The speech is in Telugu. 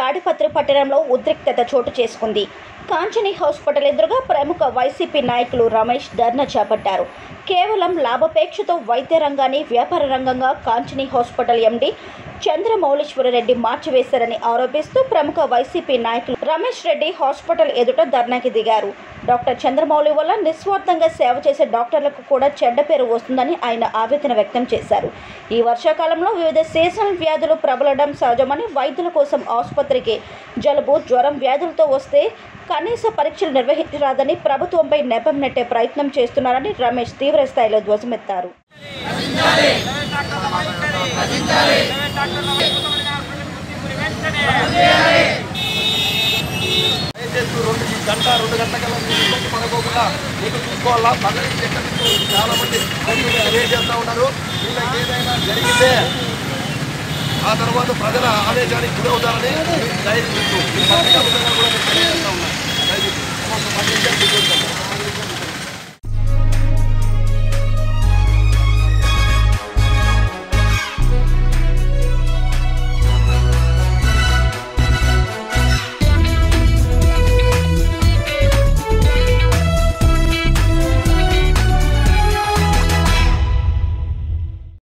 తాడిపత్రి పట్టణంలో ఉద్రిక్తత చోటు చేసుకుంది కాంచని హాస్పిటల్ ఎదురుగా ప్రముఖ వైసీపీ నాయకులు రమేష్ ధర్నా చేపట్టారు కేవలం లాభాపేక్షతో వైద్య రంగాన్ని వ్యాపార రంగంగా కాంచని హాస్పిటల్ ఎండీ చంద్రమౌళీశ్వరరెడ్డి మార్చివేశారని ఆరోపిస్తూ ప్రముఖ వైసీపీ నాయకులు రమేష్ రెడ్డి హాస్పిటల్ ఎదుట ధర్నాకి దిగారు డాక్టర్ చంద్రమౌళి వల్ల నిస్వార్థంగా సేవ చేసే డాక్టర్లకు కూడా చెడ్డ పేరు వస్తుందని ఆయన ఆవేదన వ్యక్తం చేశారు ఈ వర్షాకాలంలో వివిధ సీజనల్ వ్యాధులు ప్రబలడం సహజమని వైద్యుల కోసం ఆసుపత్రికి జలుబు జ్వరం వ్యాధులతో వస్తే కనీస పరీక్షలు నిర్వహించరాదని ప్రభుత్వంపై నెపం నెట్టే ప్రయత్నం చేస్తున్నారని రమేష్ తీవ్ర స్థాయిలో ధ్వజమెత్తారు దయచేసి రెండు ఈ గంట రెండు గంటల కల్లా మీరు ఇబ్బంది పడకోకుండా మీకు చూసుకోవాలా పగల నుంచి ఎక్కడి నుంచో చాలా మంది కొంచెం వెయిట్ చేస్తూ ఉన్నారు వీళ్ళకి ఏదైనా జరిగితే ఆ తర్వాత ప్రజల ఆవేశానికి గురవుతారని మీకు ధైర్యం ఇస్తూ ఈ పత్రికా ముఖంగా కూడా మీకు